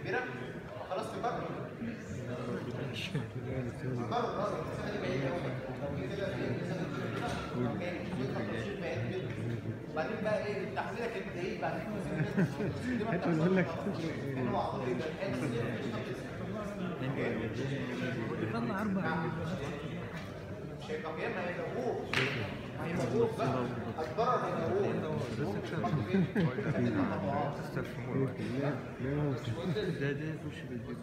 كبيره خلاص تكرر تكرر خلاص المسافه دي بعيده قوي كده في مسافه كبيره وبعدين بقى ايه التحويله كانت ايه بعد كده يقول لك هو على طول يبقى يطلع أربعة مش هيبقى قيام هيدووه هيدووه بقى الضرر هيدووه ده ده يخش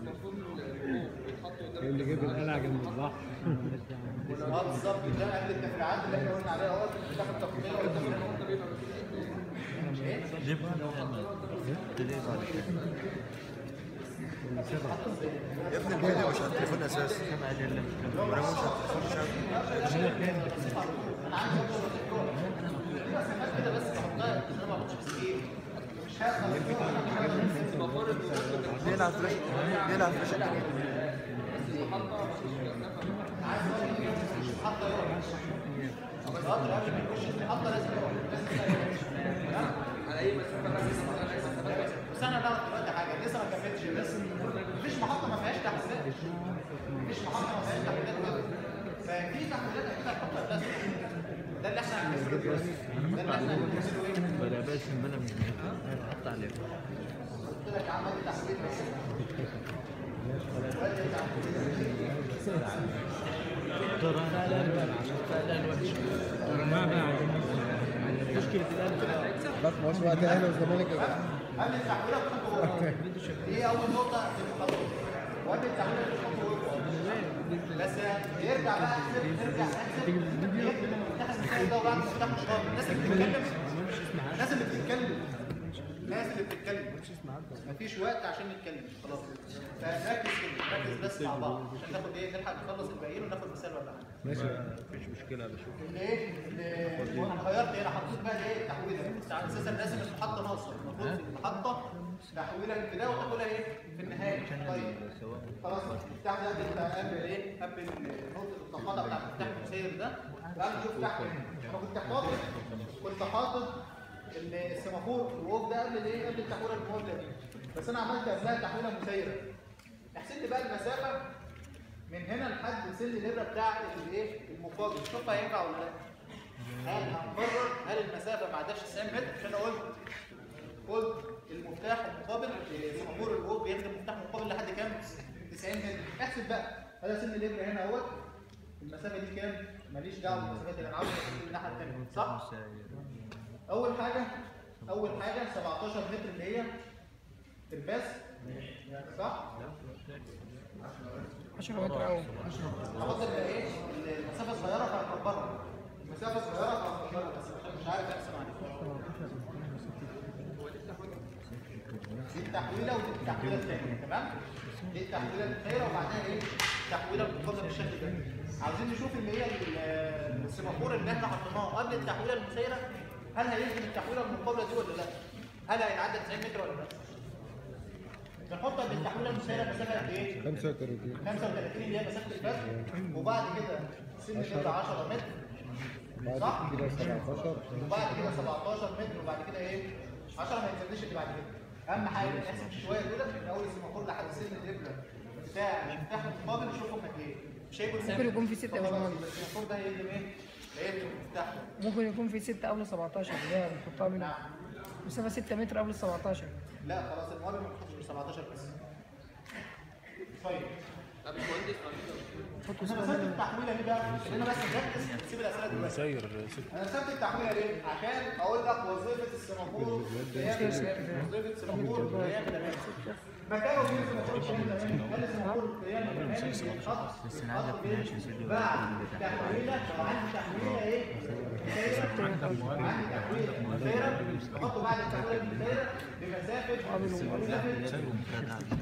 اللي جاب القلعه جنب البحر اه بالظبط ده قبل التفريعات اللي احنا قلنا عليها اهوت بتاخد تفصيل ولا تفصيل ليه بقى ليه بعد كده يا ابني الفيديو مش على التليفون اساسا انا مش على التليفون كده بس بحطها عشان ما احطش في السكين مش هاخد بيلعب فلاش بيلعب فلاش القطر قبل ما يخش المحطه لازم يقف على اي مسافه بس انا بعرف دلوقتي حاجه لسه ما كملتش بس مفيش محطه ما فيهاش تحويلات مفيش محطه ما فيهاش تحويلات كده ففي تحويلات اكيد هتحطها بلاستيك ده اللي احنا هننزله دلوقتي ده اللي احنا هننزله ايه؟ بلا باش بلا من حط عليه قلت لك عمل تحويل بس ترى لا لا لا لا الوحش ما بقى مشكلة الآن بس مش وقت اهلي والزمالك هل التحويله بتحطه دي اول نقطه في المحطه وقت التحويله بتحطه بس يرجع بقى نرجع نحسب يكتب المفتاح المثالي ده وبعد المفتاح مش غلط الناس اللي بتتكلم الناس اللي بتتكلم الناس اللي بتتكلم مفيش وقت عشان نتكلم خلاص فركز كده ركز بس مع بعض عشان ناخد ايه نلحق نخلص الباقيين وناخد مثال ولا حاجه ماشي مفيش مشكلة بشوف اللي ايه اللي انا غيرت هنا حطيت بقى ايه التحويله على اساس ان راسم المحطه ناقصه المفروض في المحطه تحويله الابتداء وتحويلها ايه في النهايه طيب خلاص المفتاح ده انت قبل ايه قبل نقطه التقاطع بتاع المفتاح المسير ده تعال نشوف تحت انا كنت حاطط كنت حاطط ال- السيمافور الوقف ده قبل الايه قبل التحويله المقابله دي بس انا عملت قبلها تحويله مسيره احسب لي بقى المسافه من هنا لحد سن الابره بتاع الايه المقابل شوف هينفع ولا لا هل هنقرر هل المسافه ما عداش 90 متر عشان انا قلت قلت المفتاح المقابل سمحور الوب بيخدم مفتاح مقابل لحد كام 90 متر احسب بقى هذا سن الابره هنا اهوت المسافه دي كام ماليش دعوه بالمسافات اللي انا عاوز أحسب الناحيه الثانيه صح اول حاجه اول حاجه 17 متر اللي هي الباس صح 10 متر أو حط ايه المسافه الصغيره فهكبرها المسافه الصغيره فهكبرها بس مش عارف اقسم عليها دي التحويله ودي التحويله الثانيه تمام دي التحويله الخيره وبعدها ايه التحويله المقابله بالشكل ده عاوزين نشوف اللي هي ال- السيمافور اللي احنا حطيناه قبل التحويله المسيره هل هيخدم التحويله المقابله دي ولا لا هل هيتعدى 90 متر ولا لا بنحط قبل التحويله المسيره مسافه قد ايه 35 35 اللي هي مسافه الفتح وبعد كده سن كده 10 متر صح؟ بعد كده 17 وبعد كده 17 متر وبعد كده ايه 10 ما ينزلش اللي بعد كده اهم حاجه نحسب شويه دول من اول السيمافور لحد سن الابره بتاع المفتاح المقابل نشوفهم قد ايه مش هيكون ممكن يكون في ستة يا باشمهندس. السيمافور ده هيخدم ايه؟ هيخدم المفتاح ده ممكن يكون في 6 قبل 17 اللي هي بنحطها من مسافة 6 متر قبل 17 لا خلاص المقابل ما تحطش 17 بس طيب انا رسمت التحويله ليه بقى؟ عشان انا بس مركز سيب الاسئله دلوقتي سير انا رسمت التحويله ليه؟ عشان اقول لك وظيفه السيمافور هي وظيفه السيمافور هي مكانه فين السيمافور هل السيمافور هي الخط الخط فين؟ بعد تحويله لو عندي تحويله ايه؟ مسيره عندي تحويله مسيره بحطه بعد التحويله المسيره بمسافه بمسافه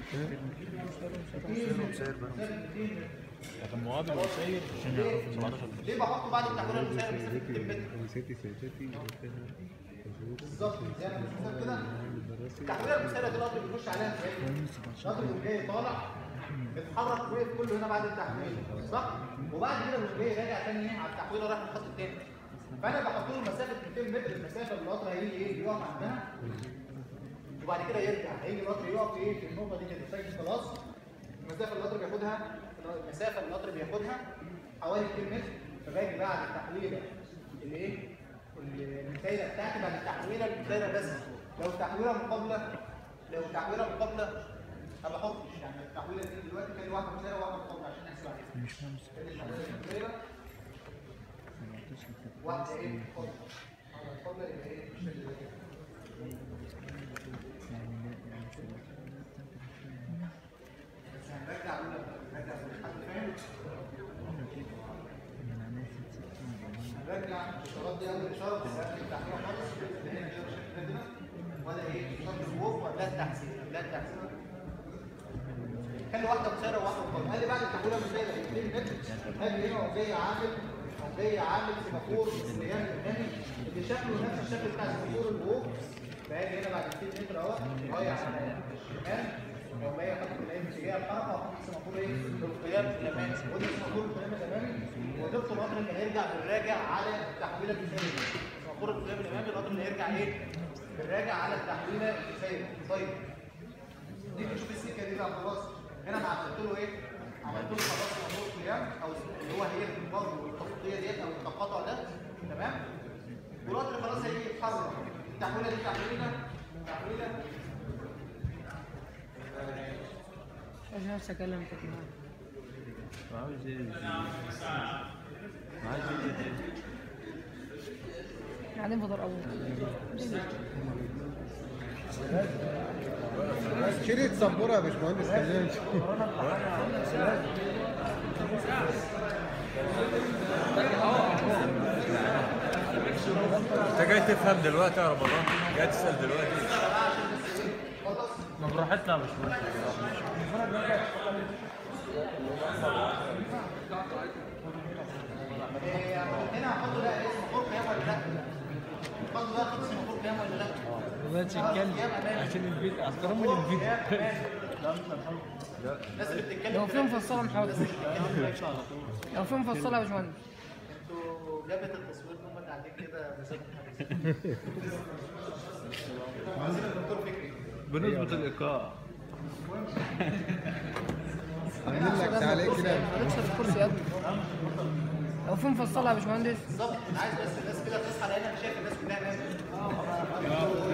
كان مقابل وسير عشان يعرفوا 17 ليه بحطه بعد التحويله المسيره بمسافه 200 متر؟ بالظبط زي ما بنشوف كده التحويله المسيره دي القطر بيخش عليها ازاي؟ القطر بيقوم جاي طالع اتحرك وقف كله هنا بعد التحويل صح؟ وبعد كده بيقوم جاي راجع تاني ايه على التحويل ورايح الخط التاني فانا بحط له مسافه 200 متر المسافه اللي القطر هيجي ايه يقف عندها وبعد كده يرجع هيجي القطر يقف ايه في النقطه دي كده شايف خلاص المسافه اللي القطر بياخدها المسافه اللي القطر بياخدها حوالي 2 متر فباجي بعد التحويله اللي ايه الدايره بتاعتي بعد التحويله للدايره بس لو التحويله مقابله لو التحويله مقابله ما بحطش يعني التحويله دي دلوقتي كان واحده مسيره وواحده مقابله عشان نحسب عليها مش خمسة الدايره واحده ايه مقابله مقابله يبقى ايه مش ال- بس هنرجع اولى هنرجع حد فاهم هنرجع الاشارات دي اول اشاره بس هرجع التحويله خالص اللي هي كده بالشكل ده ولا ايه اشاره الوقوف ولا التحسين لا التحسين خلي واحده مسيره وواحده مقابله قال لي بعد التحويله من دايره 2 متر قال لي هنا جاي عامل جاي عامل سيمافور السيان الامامي اللي شكله نفس الشكل بتاع سيمافور الوقوف فاجي هنا بعد 200 متر اهو رايح على الشمال لو جاي احط الايه اتجاه الحركه واحط سيمافور ايه القيام الامامي وده سيمافور القيام الامامي وضفت القطر اللي هيرجع بالراجع على التحويله الثانيه سيمافور القيام الامامي القطر اللي هيرجع ايه بالراجع على التحويله الثانيه طيب نيجي نشوف السكه دي بقى خلاص هنا انا عملت له ايه؟ عملت له خلاص موضوع قيام او اللي هو هي البرضه والتخطيطيه ديت او التقاطع ده تمام؟ والقطر خلاص هيجي يتحرك التحويله دي تحويله تحويله مش نفسي اكلم كده عاوز ايه عايز ايه قاعدين في دار ابوه شريط سبورة يا باشمهندس كلمني انت جاي تفهم دلوقتي يا رمضان جاي تسال دلوقتي ما براحتنا يا باشمهندس إيه، هنا هحط بقى ايه سيمافور قيام ولا لا؟ الخط ده خط سيمافور قيام ولا لا؟ ما تتكلم عشان الفيديو احترام من الفيديو الناس اللي بتتكلم لو في مفصله محاول لو في مفصله يا باشمهندس انتوا جابت التصوير هم اللي قاعدين كده مسافه عايزين الدكتور فكري بنظبط الايقاع عاملين لك تعليق كده معلش في الكرسي يا ابني لو في مفصله يا باشمهندس بالظبط انا عايز بس الناس كده تصحى لان انا شايف الناس كلها نايمه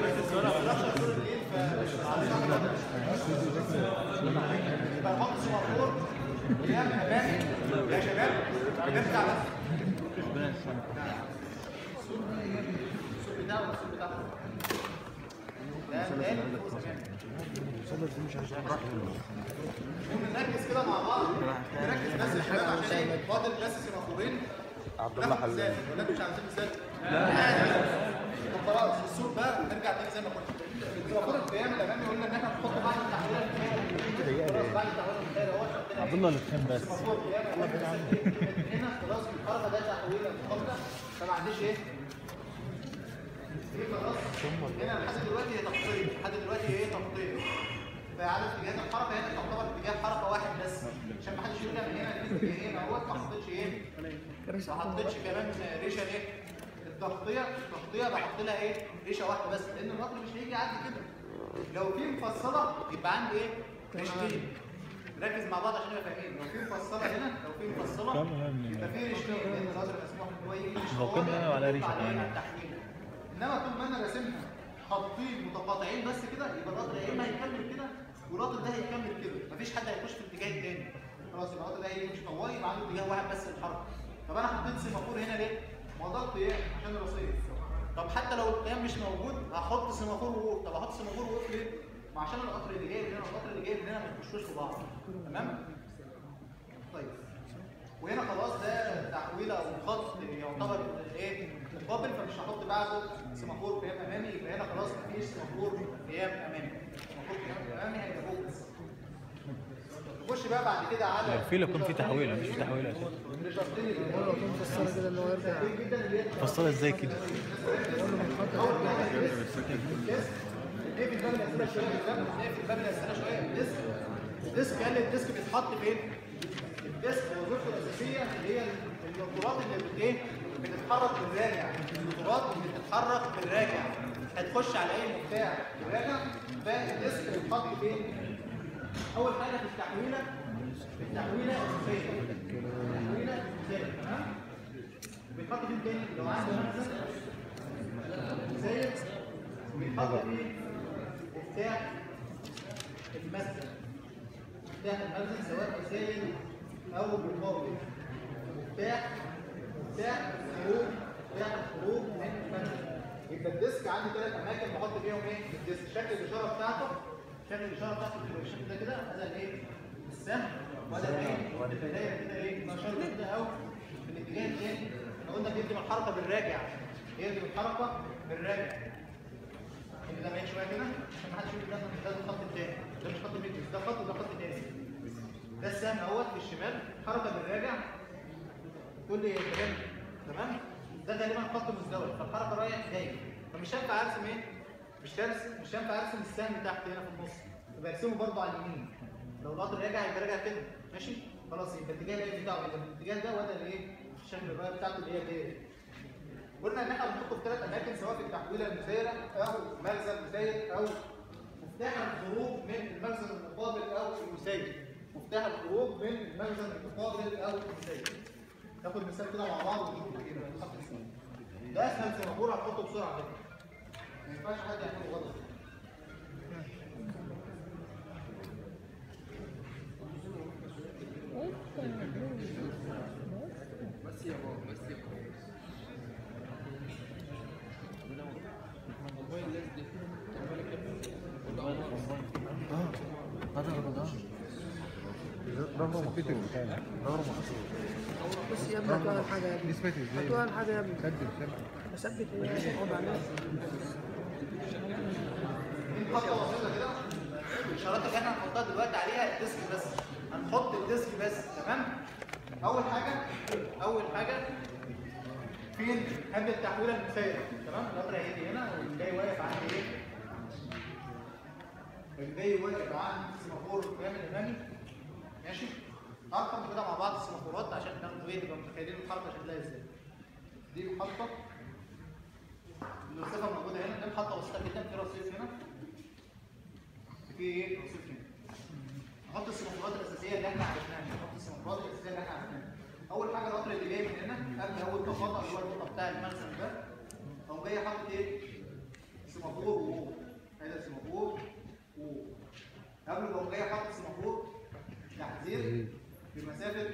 يبقى نحط سمافور قيام امامي يا شباب نرجع بس الصوت بتاعه ولا الصوت بتاعه؟ لا ده فوق زمان نركز كده مع بعض نركز بس يا شباب عشان ايه فاضل بس سيمافورين عبد الله حلال ولا انتوا مش عايزين مثال؟ لا طب خلاص الصوت بقى نرجع تاني زي ما كنا سيمافور القيام الامامي قلنا ان احنا نحط بعد التحويله الثانيه خلاص بعد التحويله الثانيه اهو حطينا عبد الله الاثنين بس سيمافور قيام الامامي هنا خلاص الحركه ده تحويله مقابله فما عنديش ايه ايه خلاص هنا لحد دلوقتي هي تفصيل لحد دلوقتي هي ايه تفصيل فعدد اتجاهات الحركه هنا تعتبر اتجاه حركه واحد بس عشان ما حدش يقول لي من هنا في اتجاهين اهوت ما حطيتش ايه ما حطيتش كمان ريشه ايه التغطيه التغطيه بحط لها ايه ريشه واحده بس لان الرطل مش هيجي يعدي كده لو في مفصله يبقى عندي ايه ريشتين ركز مع بعض عشان نبقى فاهمين لو في مفصله هنا لو في مفصله يبقى في ريشتين لان الرطل مسموح ان هو يجي هو كم هنا وعلى ريشة يطلع عليه كمان؟ على التحويل. انما طول ما انا راسمها خطين متقاطعين بس كده يبقى الرطل يا اما هيكمل كده والرطل ده هيكمل كده مفيش حد هيخش في الاتجاه التاني خلاص يبقى الرطل ده هيمشي طوالي يبقى عنده اتجاه واحد بس للحركه طب انا حطيت سيمافور هنا ليه؟ ما هو ده القيام عشان الرصيد طب حتى لو القيام مش موجود هحط سيمافور وقوف طب هحط سيمافور وقوف ليه؟ ما عشان القطر اللي جاي من هنا والقطر اللي جاي من هنا ما يخشوش في بعض تمام؟ طيب وهنا خلاص ده تحويله او خط يعتبر ايه مقابل فمش هحط بعده سيمافور قيام امامي يبقى هنا خلاص مفيش سيمافور قيام امامي سيمافور قيام امامي هيبقى فوق بس نخش بقى بعد كده على في لو كان في تحويله مش في تحويله اساسا الريشارتين اللي لو في مفصله كده اللي هو يرجع جدا اللي هي فصلها ازاي كده ايه في الباب الاسئله شويه بالظبط ايه في الباب الاسئله شويه الديسك الديسك قال لي الديسك بيتحط فين؟ الديسك وظيفته الاساسيه اللي هي النقطات اللي بت ايه؟ بتتحرك بالراجع النقطات اللي بتتحرك بالراجع هتخش على اي مفتاح راجع فالديسك بيتحط فين؟ اول حاجه في التحويله في التحويله الاساسيه التحويله الاساسيه تمام؟ بيتحط فين تاني؟ لو عنده مثلا زي بيتحط فيه مفتاح المخزن مفتاح المخزن سواء رسائل او مقابل مفتاح مفتاح الخروج مفتاح الخروج من المخزن يبقى الديسك عندي ثلاث اماكن بحط فيهم ايه الديسك شكل الاشاره بتاعته شكل الاشاره بتاعته بتبقى بالشكل ده كده هذا الايه السهم وهذا الايه البدايه كده ايه نشاط كده او في الاتجاه الثاني احنا قلنا بيدي من الحركه بالراجع يدي من الحركه بالراجع كده بعيد شويه كده عشان ما حدش يقول ده ده الخط الثاني ده مش خط ميكروس ده خط وده خط ثاني ده السهم اهوت في الشمال حركه بالراجع تقول لي تمام تمام ده غالبا خط مزدوج فالحركه رايح جاي فمش هينفع ارسم ايه مش هرسم مش هينفع ارسم السهم تحت هنا في النص يبقى ارسمه برضه على اليمين لو القطر راجع يبقى راجع كده ماشي خلاص يبقى الاتجاه الايه بتاعه يبقى الاتجاه ده وده الايه الشكل الرايه بتاعته اللي هي كده قلنا ان احنا بنحطه في ثلاث اماكن سواء في التحويله المسيره او مخزن مسير او مفتاح الخروج من المخزن المقابل او المسير مفتاح الخروج من المخزن المقابل او المسير ناخد مثال كده مع بعض ونشوف كده نحط مثال. ده اسهل سيمافور هنحطه بسرعه كده ما ينفعش حد يعمله غلط هذا رمضان ظهره مخطوط ظهره مخطوط بص يا ابني هتوقع الحاجه يا ابني نسبته ازاي؟ هتوقع الحاجه يا ابني سدد سدد بثبت ايه اقعد عليها دي خطوه بسيطه كده الاشارات اللي احنا هنحطها دلوقتي عليها الديسك بس هنحط الديسك بس تمام اول حاجه اول حاجه فين قبل التحويله المسيره تمام القطر هيجي هنا واللي جاي واقف عندي ايه اللي جاي واقف عند السيمافور كامل امامي ماشي ارقم كده مع بعض السيمافورات عشان ناخد ايه نبقى متخيلين الحركه شكلها ازاي دي محطه الصفه موجوده هنا دي محطه بسيطه جدا في رصيف هنا في ايه رصيف هنا نحط السيمافورات الاساسيه اللي احنا عرفناها نحط السيمافورات الاساسيه اللي احنا عرفناها اول حاجه القطر اللي جاي من هنا قبل اول تقاطع اللي هو النقطه بتاع المخزن ده او جاي حاطط ايه سيمافور و هذا سيمافور و قبل ما جاي حاطط سيمافور تحذير بمسافه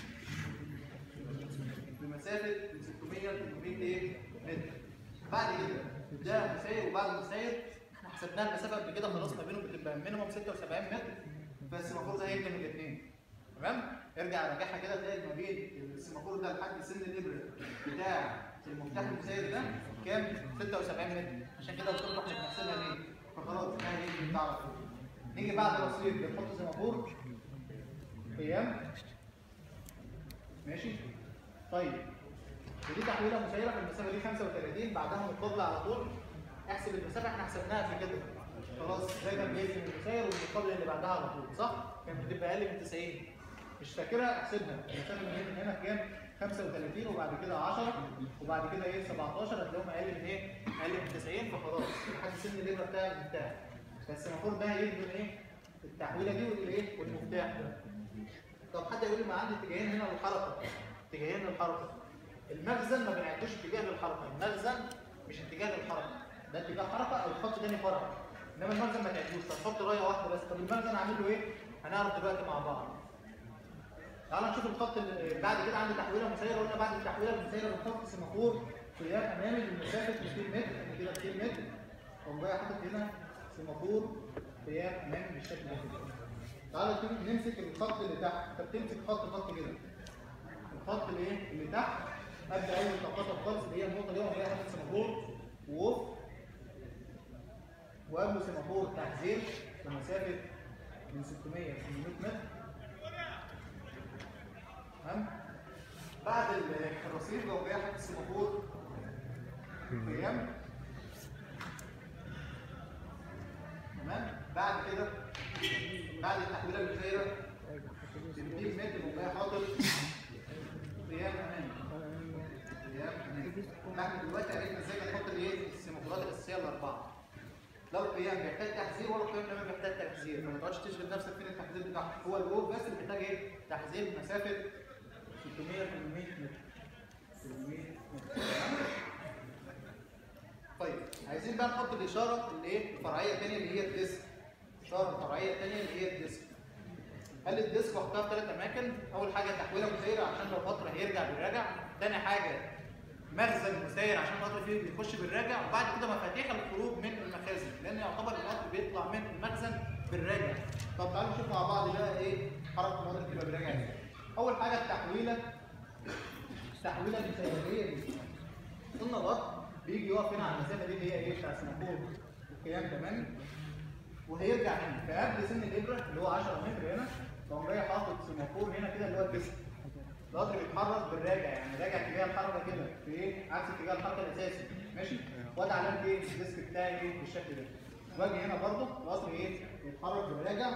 بمسافه من 600 ل 800 ايه متر بعد كده ده مساير وبعد المساير احنا حسبناها المسافه قبل كده خلاص ما بينهم بتبقى مينيموم 76 متر فالسيمافور ده هيبدا من الاثنين تمام ارجع راجعها كده تلاقي ما بين السيمافور ده لحد سن الابره بتاع المفتاح المسير ده كام 76 متر عشان كده قلت لكم احنا بنحسبها ليه فخلاص ده هيجي بتاع على طول نيجي بعد الرصيف بنحط سيمافور قيام ماشي طيب ودي تحويله مسيره في المسافه دي 35 بعدها مقابله على طول احسب المسافه احنا حسبناها قبل كده خلاص ده كان بيجي من المسير والمقابله اللي بعدها على طول صح؟ كانت بتبقى اقل من 90 مش فاكرها احسبها المسافه اللي من هنا كام؟ 35 وبعد كده 10 وبعد كده ايه 17 هتلاقيهم اقل من ايه؟ اقل من 90 فخلاص لحد سن الابره بتاع المفتاح بس المفروض ده هيخدم ايه؟ التحويله دي والايه؟ والمفتاح ده طب حد يقول لي ما عندي اتجاهين هنا للحركه اتجاهين للحركه المخزن ما بنعدوش اتجاه للحركه المخزن مش اتجاه للحركه ده اتجاه حركه او الخط تاني فرع انما المخزن ما تعدوش فنحط رايه واحده بس طب المخزن اعمل له ايه هنعرف دلوقتي مع بعض تعال نشوف الخط اللي بعد كده عندي تحويله مسيره قلنا بعد التحويله المسيره بنحط سيمافور قيام امامي بمسافه 200 متر يعني كده 200 متر اقوم جاي حاطط هنا سيمافور قيام امامي بالشكل ده كده تعالى تيجي نمسك الخط اللي تحت انت بتمسك خط خط كده الخط اللي ايه اللي تحت ابدا اول تقاطع خالص اللي هي النقطه دي وهي حاطط سيمافور ووف وقبله سيمافور تحذير بمسافه من 600 ل 800 متر تمام بعد ال- الرصيف لو جاي حاطط سيمافور قيام تمام بعد كده بعد التحويله المسيره بنجيب متر وجاي حاطط قيام امامي قيام امامي احنا دلوقتي عرفنا ازاي بنحط الايه السيمافورات القدرات الاساسيه الاربعه لا القيام بيحتاج تحذير ولا القيام كمان بيحتاج تحذير فما تقعدش تشغل نفسك فين التحذير بتاعك هو الوقوف بس اللي محتاج ايه تحذير مسافه 600 800 متر 800 متر طيب عايزين بقى نحط الاشاره اللي ايه الفرعيه الثانيه اللي هي الديسك الاشاره الفرعيه الثانيه اللي هي الديسك هل الديسك بحطها في ثلاث اماكن اول حاجه تحويله مسيره عشان لو فتره هيرجع بالراجع ثاني حاجه مخزن مسير عشان القطر فيه بيخش بالراجع وبعد كده مفاتيح الخروج من المخازن لان يعتبر القطر بيطلع من المخزن بالراجع طب تعالوا نشوف مع بعض بقى ايه حركه القطر بتبقى بالراجع ازاي اول حاجه التحويله التحويله المسيريه دي قلنا القطر بيجي يقف هنا على المسافه دي اللي هي ايه بتاع سنغافوره القيام تمام وهيرجع هنا فقبل سن الابره اللي هو 10 متر هنا تقوم جاي حاطط سيمافور هنا كده اللي هو الجسم القطر بيتحرك بالراجع يعني راجع اتجاه الحركه كده في ايه عكس اتجاه الحركه الاساسي ماشي وادي علامه ايه الديسك بتاعي ايه بالشكل ده واجي هنا برضه القطر ايه يتحرك بالراجع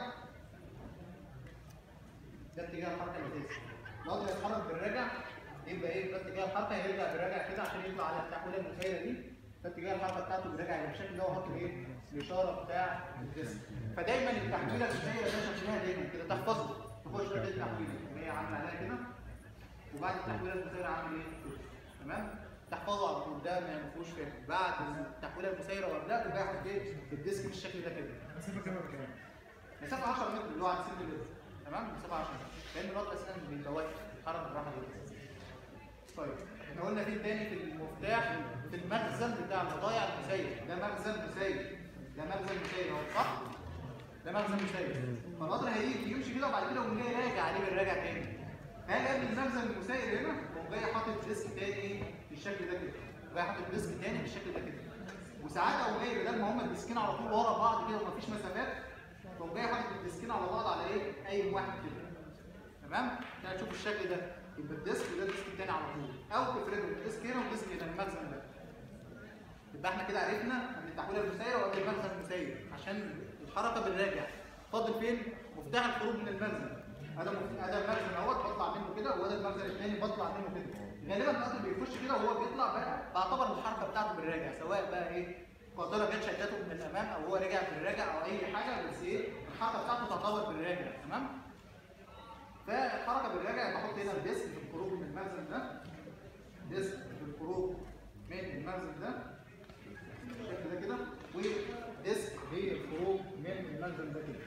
ده اتجاه الحركه الاساسي القطر يتحرك بالراجع يبقى ايه ده اتجاه الحركه هيرجع بالراجع كده عشان يطلع على التحويله المسيره دي ده اتجاه الحركه بتاعته بالراجع يبقى بالشكل ده وحط ايه الاشاره بتاع الديسك فدايما التحويله المسيره ده شكلها دايما كده تحفظه تخش بقى التحويله هي عامله عليها كده وبعد التحويله المسيره عامل ايه تمام تحفظه على طول ده ما فيهوش فهم بعد التحويله المسيره وابدا يبقى ياخد ايه الديسك بالشكل ده كده مسافه 10 متر اللي هو عند سن الليل تمام مسافه 10 متر لان الوضع اساسا بيبقى واقف حركه بالراحه جدا طيب احنا قلنا في تاني في المفتاح في المخزن بتاع البضايع المسير ده مخزن مسير ده مخزن مسير اهو صح ده مخزن مسير فالقطر هيجي يمشي كده وبعد كده يقوم جاي راجع عليه بالراجع تاني هل قبل المخزن المسير هنا يقوم جاي حاطط ديسك تاني ايه بالشكل ده كده جاي حاطط ديسك تاني بالشكل ده كده وساعات او جاي بدل ما هما الديسكين على طول ورا بعض كده ومفيش مسافات يقوم جاي حاطط الديسكين على بعض على ايه اي واحد كده تمام كده تشوف الشكل ده يبقى الديسك وده الديسك التاني على طول او افرضوا الديسك هنا والديسك هنا المخزن ده يبقى احنا كده عرفنا ان التحويله المسيره وقبل المخزن المسير عشان الحركه بالراجع فاضل فين مفتاح الخروج من المخزن هذا مف- هذا المخزن اهوت بطلع منه كده وهذا المخزن الثاني بطلع منه كده غالبا القطر بيخش كده وهو بيطلع بقى بعتبر الحركه بتاعته بالراجع سواء بقى ايه قاطره جت شدته من الامام او هو رجع بالراجع او اي حاجه بس ايه الحركه بتاعته تعتبر بالراجع تمام فالحركه بالراجع بحط هنا الديسك في الخروج من المخزن ده ديسك في الخروج من المخزن ده بالشكل ده كده وديسك هي الخروج من المخزن ده كده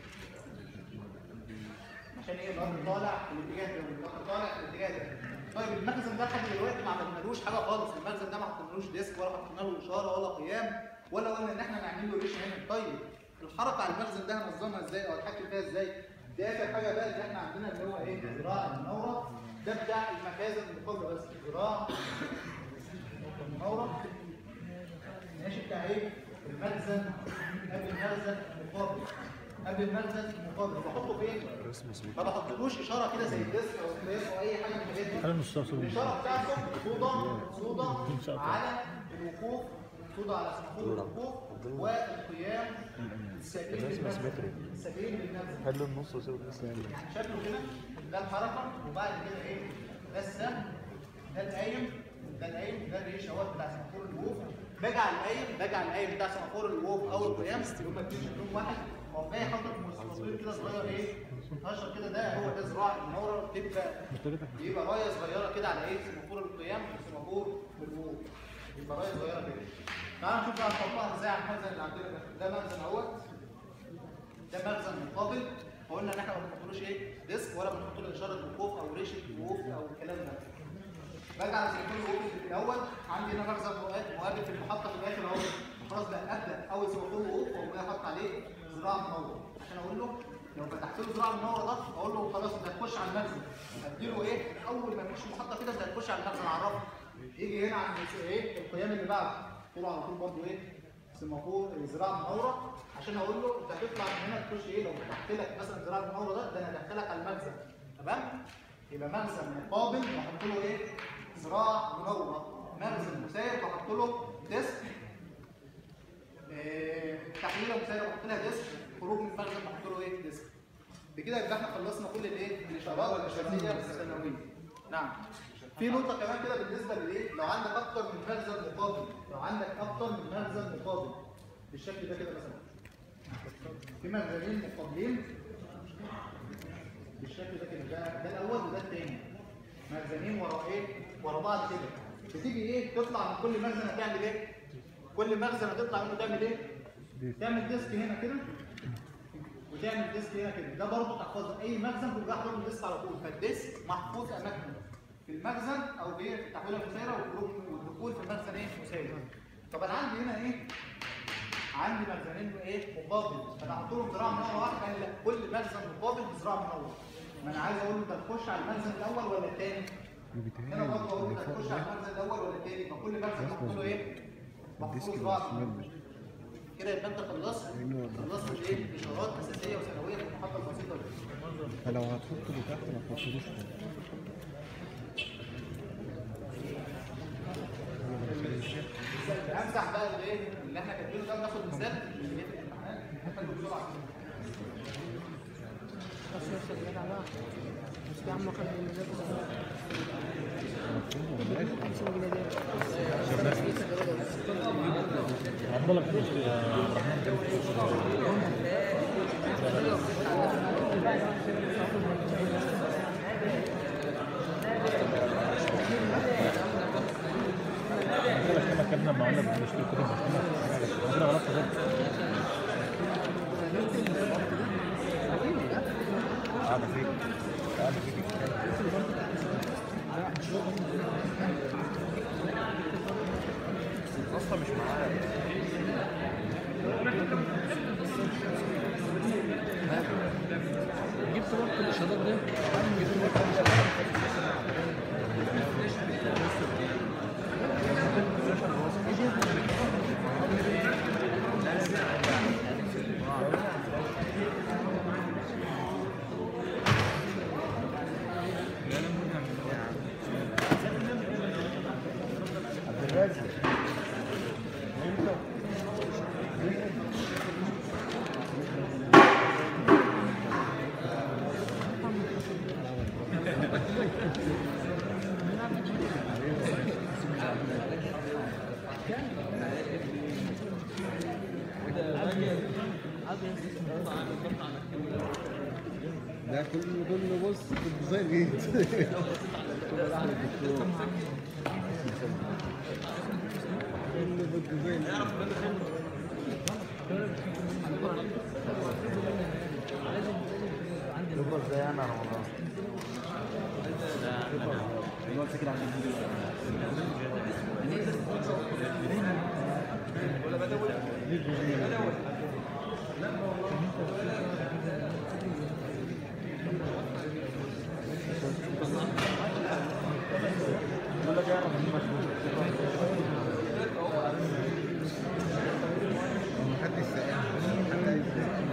عشان ايه القطر طالع في الاتجاه ده والقطر طالع في الاتجاه ده طيب المخزن ده لحد دلوقتي ما عملنالوش حاجه خالص المخزن ده ما حطينالوش ديسك ولا حطينا له اشاره ولا قيام ولا قلنا ان احنا نعمل له ريشه هنا طيب الحركه على المخزن ده هنظمها ازاي او اتحكم فيها ازاي دي اخر حاجه بقى اللي احنا عندنا اللي هو ايه ذراع المنوره ده بتاع المخازن المقابله بس ذراع المنوره ماشي بتاع ايه المخزن قبل المخزن المقابل قبل المخزن المقابل بحطه فين ما بحطلوش اشاره كده زي الديسك او القياس او اي حاجه من الحاجات دي هل المستوصف الاشاره بتاعته صودا صودا على الوقوف صودا على سقوط الوقوف والقيام السبيل للمخزن السبيل للمخزن حلو النص وسيب النص يعني يعني شكله كده ده الحركه وبعد كده ايه ده السهم ده القايم ده القايم ده الريش اهوت بتاع سمافور الوقوف باجي على القايم باجي على القايم بتاع سمافور الوقوف او القيام هما الاثنين شكلهم واحد هو جاي حاطط مسطول كده صغير ايه هشر كده ده هو ده ذراع المنوره بتبقى بيبقى رايه صغيره كده على ايه سمافور القيام وسمافور الوقوف يبقى رايه صغيره كده تعالوا نشوف بقى نحطها ازاي على المخزن اللي عندنا ده ده مخزن اهوت ده مخزن مقابل قلنا ان احنا ما بنحطلوش ايه ديسك ولا بنحط له اشاره وقوف او ريشه وقوف او الكلام ده باجي على سيمفون الوقوف في الاول عندي هنا مخزن مقابل مقابل في المحطه في الاخر اهو خلاص بقى ابدا اول سيمفون وقوف واقوم جاي احط عليه ذراع منور عشان اقول له لو فتحت له ذراع المنور ده اقول له خلاص انت هتخش على المخزن اديله ايه اول ما يخش المحطه كده انت هتخش على المخزن اعرفه يجي هنا عند ايه القيام اللي بعده طلع على طول برضه ايه سيمافور ذراع منوره عشان اقول له انت هتطلع من هنا تخش ايه لو فتحت لك مثلا ذراع المنوره ده ده انا هدخلك على المخزن تمام يبقى مخزن مقابل بحط له ايه ذراع منوره مخزن مسير بحط له ديسك إيه تحليله مسير بحط لها ديسك خروج من المخزن بحط له ايه ديسك بكده يبقى احنا خلصنا كل الايه الاشارات الاساسيه الثانويه نعم في نقطه كمان كده بالنسبه لايه لو عندك اكتر من مخزن مقابل لو عندك اكتر من مخزن مقابل بالشكل ده كده مثلا في مخزنين مقابلين بالشكل ده كده ده ده الاول وده الثاني مخزنين ورا ايه ورا بعض كده بتيجي ايه تطلع من كل مخزن هتعمل ايه كل مخزن هتطلع منه تعمل ايه تعمل ديسك هنا كده وتعمل ديسك هنا كده ده برضه تحفظه اي مخزن بيبقى حاطط الديسك على طول فالديسك محفوظ اماكنه في المخزن او ايه في التحويله المسيره والخروج- والدخول في المخزن ايه مسير طب انا عندي هنا ايه عندي مخزنين ايه مقابل فانا هحط لهم ذراع منور واحد قال لي لا كل مخزن مقابل بذراع منور ما انا عايز اقول له انت تخش على المخزن الاول ولا الثاني هنا برضه اقول له انت تخش على المخزن الاول ولا الثاني فكل مخزن محطوط له ايه محفوظ بعض كده يبقى انت خلصت خلصت الايه اشارات اساسيه وثانويه في المحطه البسيطه دي فلو هتحطه لتحت ما تحطوش فوق همسح بقى الايه اللي احنا كاتبينه ده وناخد مثال اللي في الامتحان نحله بسرعه بس نفس الجدع بقى بس يا عم خد المزاج خمسين جنيه دي عبد فلوس يا عبد الرحمن كما كنا معنا بنشتري كتب عندنا غلط غلط قاعدة فيك قاعدة فيك اصلا مش معايا جبت وقت الاشارات ده ده كله كله بص في الديزاين جديد كله راح للدكتور كله بالديزاين يبقى ازاي انا رمضان محدش سألني حتى يسألني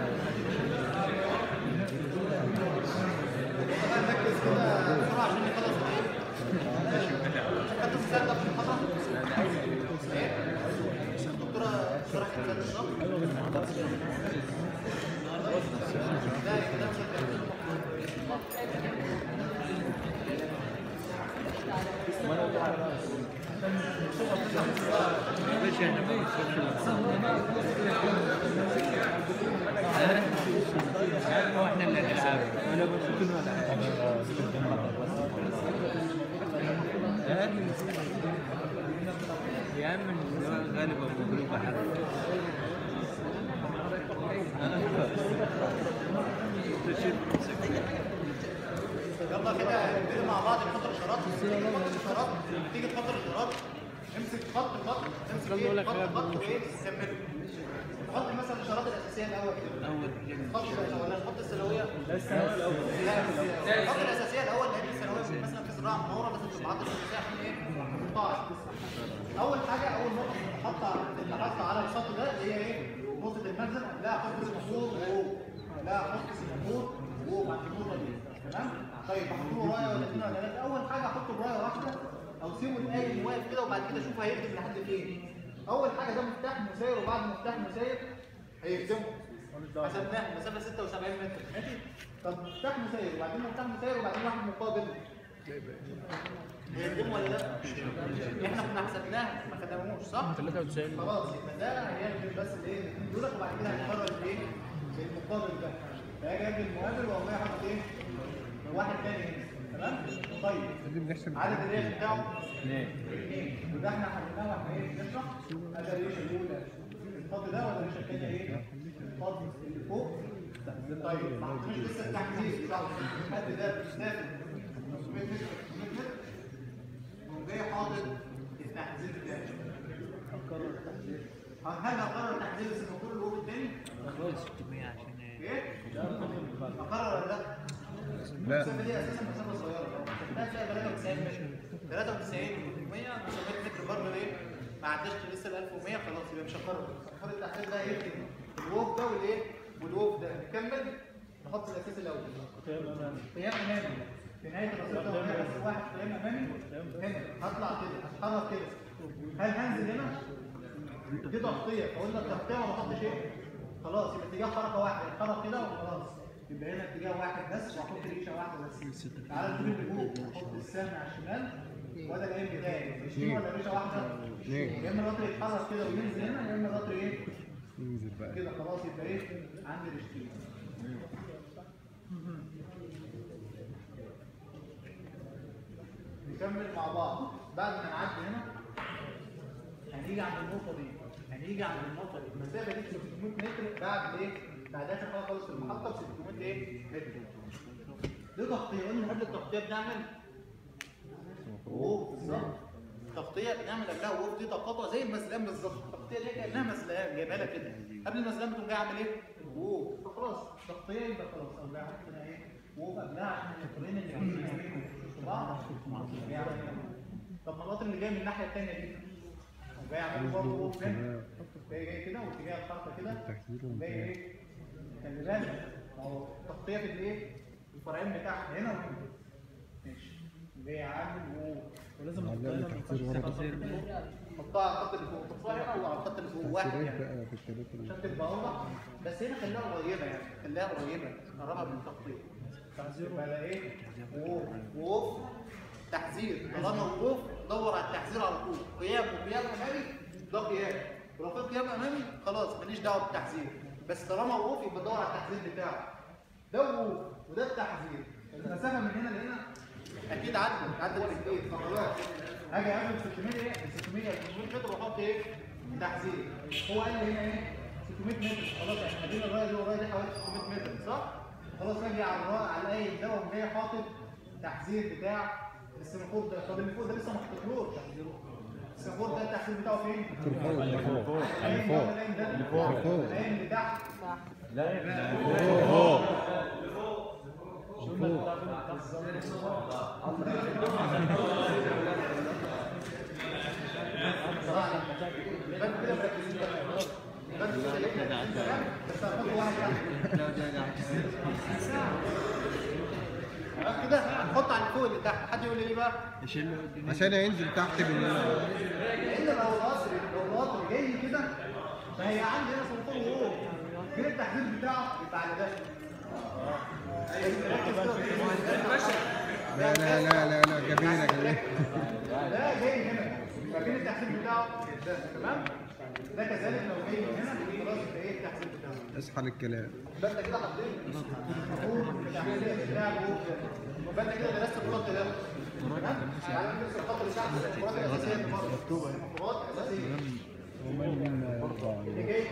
نركز كده بسرعه عشان نخلص الايه خدتوا المثال ده في المحاضره ايه الدكتوره شرحت المثال ده صح؟ لا كده مثال واحنا اللي نلعب انا بشوف يا عم غالبا مغلوب حد يلا كده نبتدي مع بعض نحط الاشارات تيجي تحط الاشارات تيجي تحط الاشارات امسك خط خط امسك ايه خط خط وايه كمله حط مثلا الاشارات الاساسيه الاول كده اول الخط الاولاني خط الثانويه لا الثانويه الاول لا الخط الاساسيه الاول لان الثانويه مثلا في زراعه منوره لازم تبقى عندك الاساسيه عشان ايه ما تقطعش اول حاجه اول نقطه تحط على تحط على الخط ده اللي هي ايه نقطه المخزن لا احط سيمافور وهو لا احط سيمافور وهو عند النقطه دي تمام طيب احط له رايه ولا اثنين ولا ثلاثه اول حاجه احط برايه واحده او سيبه الايه واقف كده وبعد كده اشوف هيكتب لحد فين اول حاجه ده مفتاح مسير وبعد مفتاح مسير هيكتبه حسبناه مسافه 76 متر ماشي طب مفتاح مسير وبعدين مفتاح مسير وبعدين واحد مقابل هيخدم ولا لا؟ احنا كنا حسبناها ما خدموش صح؟ 93 خلاص يبقى ده هيعمل بس الايه الاثنين دول وبعد كده هنقرر الايه المقابل ده فهاجي اجيب المقابل واقوم رايح احط ايه واحد تاني هنا تمام طيب عدد الريش بتاعه اثنين وده احنا حليناه واحنا ايه بنشرح ادي الريشه الاولى الفاضي ده ولا الريشه الثانيه ايه الفاضي اللي فوق طيب ما حطيناش لسه التحديد بتاعه الحد ده بيسافر 500 متر 500 متر وقوم جاي حاطط التحديد بتاعه هل هقرر تحديد السيمافور اللي هو الثاني؟ 600 عشان ايه؟ اقرر ولا لا؟ لا. المسافه دي اساسا مسافه صغيره لا تلاقي 93 متر 93 100 مسافه متر برضه ايه؟ ما عداش لسه ال 1100 خلاص يبقى مش هقرر خد التحديد ده ايه؟ الووف ده والايه؟ والووف ده نكمل نحط الاساس الاول قيام امامي في نهايه الرصيد ده وهنا بس واحد قيام امامي هنا هطلع كده هتحرك كده هل هنزل هنا؟ دي تغطيه فقلنا التغطيه ما بحطش ايه؟ خلاص يبقى اتجاه حركه واحده اتحرك كده وخلاص يبقى هنا اتجاه واحد بس واحط ريشه واحده بس تعالى نجيب اللي فوق احط السهم على الشمال وده العين بتاعي ريشتين ولا ريشه واحده؟ يا اما القطر يتحرك كده وينزل هنا يا اما القطر ايه؟ ينزل بقى كده خلاص يبقى ايه؟ عندي ريشتين نكمل مع بعض بعد ما نعدي هنا هنيجي عند النقطة دي هنيجي عند النقطة دي المسافة دي 600 متر بعد ايه؟ بعد آخر حاجة خالص في المحطة ب 600 ايه؟ متر دي تغطية قلنا قبل التغطية بنعمل ووف بالظبط تغطية بنعمل قبلها ووف دي تقاطع زي المزلقان بالظبط التغطية دي كأنها مزلقان جايبها لك كده قبل المزلقان بتقوم جاي عامل ايه؟ ووف فخلاص تغطية يبقى خلاص قبلها حطينا ايه؟ ووف قبلها عشان القطرين اللي جايين في بعض يعني طب ما القطر اللي جاي من الناحية التانية دي جاي عامل برضه ووف هنا جاي جاي كده واتجاه الحركة كده جاي ايه؟ خلي بالك اهو تغطية في الايه؟ الفرعين بتاعها هنا وهنا ماشي جاي عامل ووف ولازم حطها على الخط اللي فوق حطها هنا وعلى الخط اللي فوق واحد يعني بقى في الثلاثة عشان تبقى اوضح بس هنا خليها قريبه يعني خليها قريبه قربها من التخطيط يبقى ده ايه ووف ووف تحذير طالما وقوف دور على التحذير على طول قيام وقيام امامي ده قيام ولو في قيام امامي خلاص ماليش دعوه بالتحذير بس طالما وقوف يبقى دور على التحذير بتاعه ده وقوف وده التحذير المسافه من هنا لهنا اكيد عدت عدت كتير فخلاص هاجي اعمل 600 ايه 600 600 متر واحط ايه تحذير هو قال لي هنا ايه 600 متر خلاص احنا خدنا الرايه دي والرايه دي حوالي 600 متر صح خلاص اجي على الرايه على القايم ده واقوم جاي حاطط تحذير بتاع السيمافور ده طب اللي فوق ده لسه ما حطيتلوش السيمافور ده التحذير بتاعه فين؟ اللي فوق القايم ده ولا القايم ده؟ اللي فوق القايم اللي تحت يبقى انتوا كده مركزين بقى يبقى انتوا كده لقينا تمام بس هنحط واحد تحت تمام كده هنحط على فوق اللي تحت حد يقول لي ليه بقى؟ عشان ينزل تحت بال لان لو القصر لو القطر جاي كده فهي عندي هنا سلطان وهو فين التحديد بتاعه يبقى على ده لا لا لا لا لا جميلة جميلة ده جاي هنا ففين التحديد بتاعه ده تمام ده كذلك لو جاي من هنا خلاص يبقى ايه التحديد بتاعه اصحى للكلام يبقى انت كده حطيت التحديد بتاع جوه يبقى انت كده درست الخط ده تمام يعني ندرس الخط اللي تحت الخطوات الاساسيه برضه الخطوات الاساسيه ومن منا يرضى اللي جاي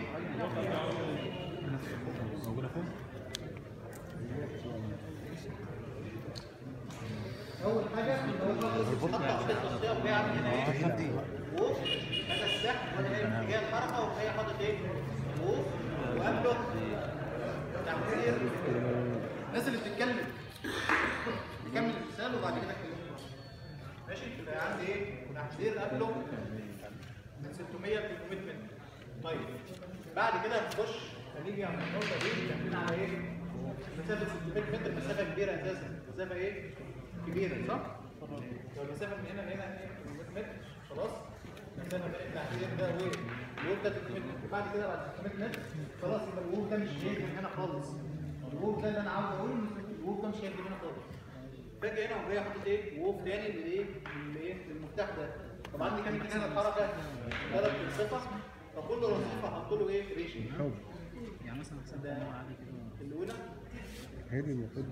اول حاجه هو خط خط التصفيه وجاي عامل هنا ايه ووف هذا السحب وده ايه اتجاه الحركه وجاي حاطط ايه ووف وقبله تحذير الناس اللي بتتكلم نكمل المثال وبعد كده اتكلم ماشي يبقى عندي ايه تحذير قبله من 600 ل 300 متر طيب بعد كده هنخش هنيجي عند النقطه دي داخلين على ايه مسافه 600 متر مسافه كبيره اساسا مسافه ايه كبيره صح لو المسافه من هنا لهنا ايه 300 متر خلاص مسافه بين التحذير ده وايه الوول ده 300 متر بعد كده بعد 600 متر خلاص يبقى الوول ده مش جاي من هنا خالص الوول ده اللي انا عاوز اقوله إن الوول ده مش جاي من هنا خالص فاجئ هنا وجاي حاطط ايه ووف تاني للايه للايه للمفتاح ده طب عندي كام اتجاه الحركه ثلاث انصفه فكل رصيف هحط له ايه ريشه يعني مثلا حسب ده عادي كده الاولى هي دي المفروض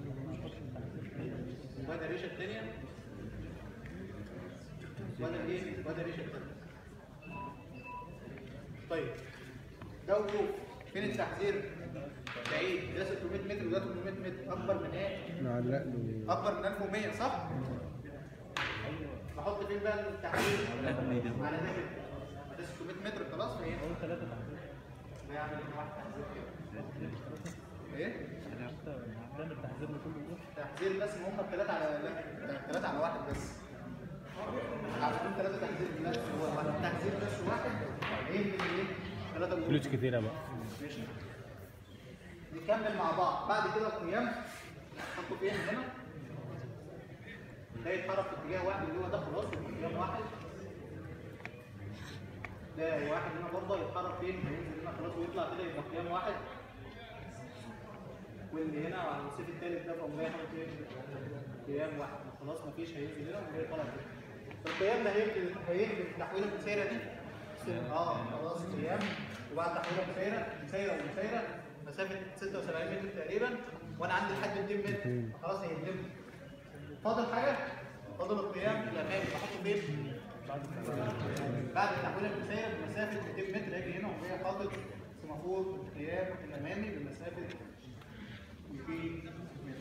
وادي الريشه الثانيه وادي الايه وادي الريشه الثانيه طيب ده وقوف فين التحذير بعيد ده 600 متر وده 800 متر اكبر من ايه نعلق له اكبر من 1100 صح بحط فين بقى التحذير على ده كده ده 600 متر خلاص فايه اول ثلاثه تحذير يعني واحد تحذير كده ايه تحذير بس ما هم الثلاثة على لا الثلاثة على واحد بس عارفين ثلاثة تحذير بس هو واحد تحذير بس واحد ايه اللي ايه؟ ثلاثة جول فلوس كتيرة بقى ماشي نكمل مع بعض بعد كده القيام حطوا فين هنا ده يتحرك في اتجاه واحد اللي هو ده خلاص في اتجاه واحد ده واحد هنا برضه يتحرك فين هينزل هنا خلاص ويطلع كده يبقى قيام واحد واللي هنا على الرصيف الثالث ده بقوم جاي حاطط ايه قيام واحد خلاص مفيش هينزل هنا وجاي طالع كده القيام ده هيقفل هيقفل التحويله المسيره دي اه خلاص قيام وبعد تحويله مسيره مسيره ومسيره مسافه 76 متر تقريبا وانا عندي لحد 200 متر خلاص هيتم فاضل حاجه فاضل القيام الامامي بحطه فين بعد التحويله المسيره بمسافه 200 متر اجي هنا وجاي حاطط سمافور القيام الامامي بمسافه 200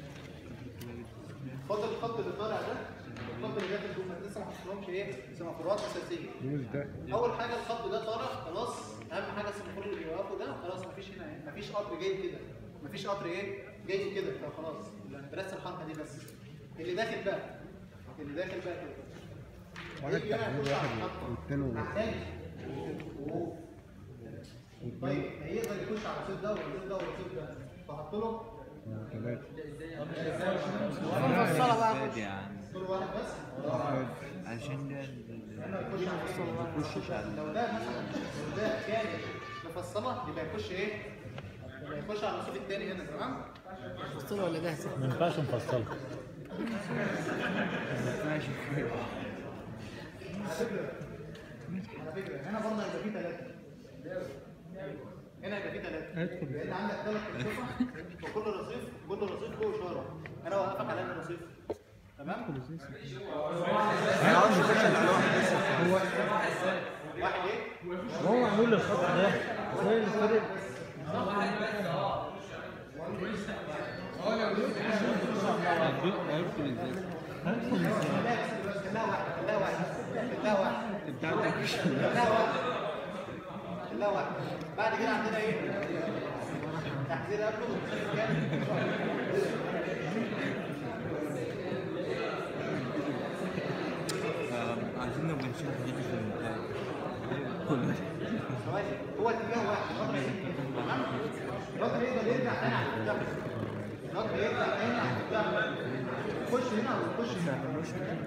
فاضل الخط اللي طالع ده الخط اللي داخل دول لسه ما حطيتلهمش ايه سمافورات اساسيه مش ده اول حاجه الخط ده طالع خلاص اهم حاجه السمافور اللي بيوقفوا ده خلاص مفيش هنا إيه؟ مفيش قطر جاي كده مفيش قطر ايه جاي كده فخلاص بس الحركه دي بس اللي داخل بقى اللي داخل بقى كده واحد يجي هنا تحويل يخش على واحد الخط. والتاني واحد. محتاج وقوف. طيب هيقدر يخش على الرصيف ده والرصيف ده والرصيف ده فحط له ثلاثة مفصلة بقى عادي يعني دور واحد بس عشان ده هنا يخش على الرصيف يخشش على لو ده مثلا لو ده كان مفصله يبقى يخش ايه؟ يبقى يخش على الرصيف الثاني هنا تمام؟ مفصلة ولا جاهزة؟ ما ينفعش نفصلها على فكره هنا برضه هيبقى فيه ثلاثه هنا هيبقى فيه ثلاثه لان عندك ثلاث رصيفه وكل رصيف كل رصيف له اشاره انا واقفك على انهي رصيف تمام؟ هيقعد يخش على واحد بس واحد ايه؟ هو معمول الخط ده زي الفرق خليها واحد خليها واحد خليها واحد خليها واحد خليها واحد بعد كده عندنا ايه؟ تحذير قبله كام؟ عايزين نبقى نشوف فيديو في المونتاج كله ثواني هو اتجاه واحد الراجل هيجي تمام الراجل يقدر يرجع تاني على الاتجاه الراجل يرجع تاني على الاتجاه يخش هنا ويخش هنا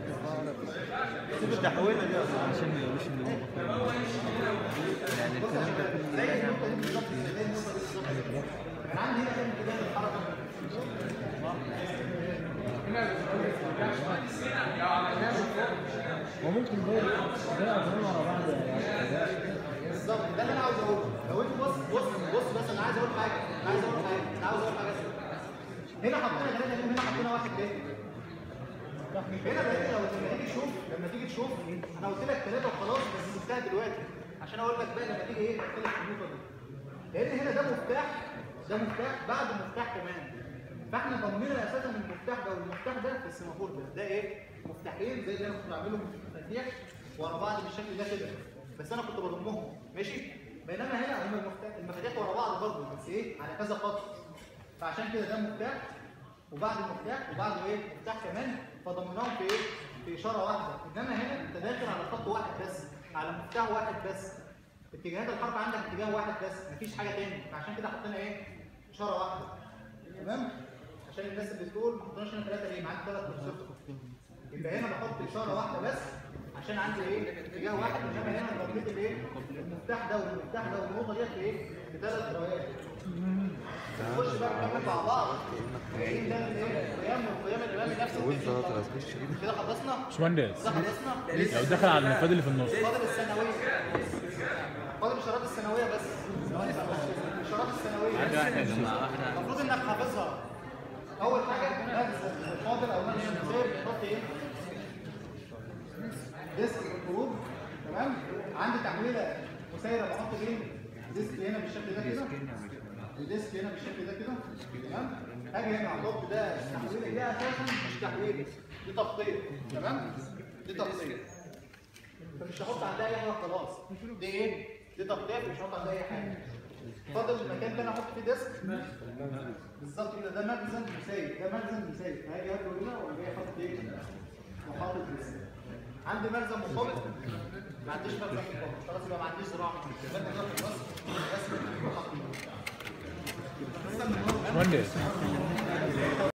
مش تحويله دي اصلا عشان ما يقولوش ان هو يعني بص الكلام ده عشان زي النقطه دي بالظبط زي النقطه دي بالظبط انا عندي هنا كام اتجاه الحركه وممكن دول ده أظن ورا بعض بالظبط ده اللي انا عاوز اقوله لو انت بص بص بص بس انا عايز اقول حاجه انا عايز اقول حاجه انا عاوز اقول حاجه هنا حطينا ثلاثه ليه هنا حطينا واحد ليه هنا بقى لو لما تيجي تشوف لما تيجي تشوف انا قلت لك ثلاثه وخلاص بس انتهى دلوقتي عشان اقول لك بقى لما تيجي ايه تختلف في النقطه دي لان هنا ده مفتاح ده مفتاح بعد مفتاح كمان فاحنا ضمننا اساسا المفتاح ده والمفتاح ده في السيمافور ده ده ايه مفتاحين زي اللي انا كنت بعملهم في المفاتيح ورا بعض بالشكل ده كده بس انا كنت بضمهم ماشي بينما هنا هم المفتاح المفاتيح ورا بعض برضه بس ايه على كذا خط فعشان كده ده مفتاح وبعد المفتاح وبعده ايه مفتاح كمان فضمناهم في ايه في اشاره واحده انما هنا انت داخل على خط واحد بس على مفتاح واحد بس اتجاهات الحركه عندك اتجاه واحد بس مفيش حاجه تاني فعشان كده حطينا ايه اشاره واحده تمام عشان الناس اللي بتقول ما حطيناش هنا ثلاثه ليه معاك ثلاث رصيف يبقى هنا بحط اشاره واحده بس عشان عندي ايه اتجاه واحد انما هنا ضميت الايه المفتاح ده والمفتاح ده والنقطه ديت في ايه في ثلاث رايات نخش بقى نكمل مع بعض جايين ده الايه قيام وقيام الامام امامي نفس وانت التكنيك لا طبعاً. تغشش كده كده خلصنا باشمهندس كده خلصنا لو دخل على المفاد اللي في النص فاضل الثانويه فاضل الاشارات الثانويه بس ثواني بقى الاشارات الثانويه المفروض انك حافظها اول حاجه مخزن الفاضل او مخزن الخير بتحط ايه ديسك الخروج تمام عندي تحويله مسيره بحط ايه ديسك هنا بالشكل ده كده الديسك هنا بالشكل ده كده تمام اجي هنا احط ده التحويله دي اساسا مش تحويله دي تخطيط تمام دي تخطيط فمش هحط عندها اي حاجه خلاص دي ايه دي تخطيط مش هحط عندها اي حاجه فاضل المكان تاني احط فيه ديسك بالظبط كده ده مخزن مسايد ده مخزن مسايد هاجي اخده هنا وانا جاي حاطط ايه وحاطط ديسك عندي مخزن مرتبط ما عنديش مخزن مرتبط خلاص يبقى ما عنديش زراعه يبقى انا في الوصف بس باشمهندس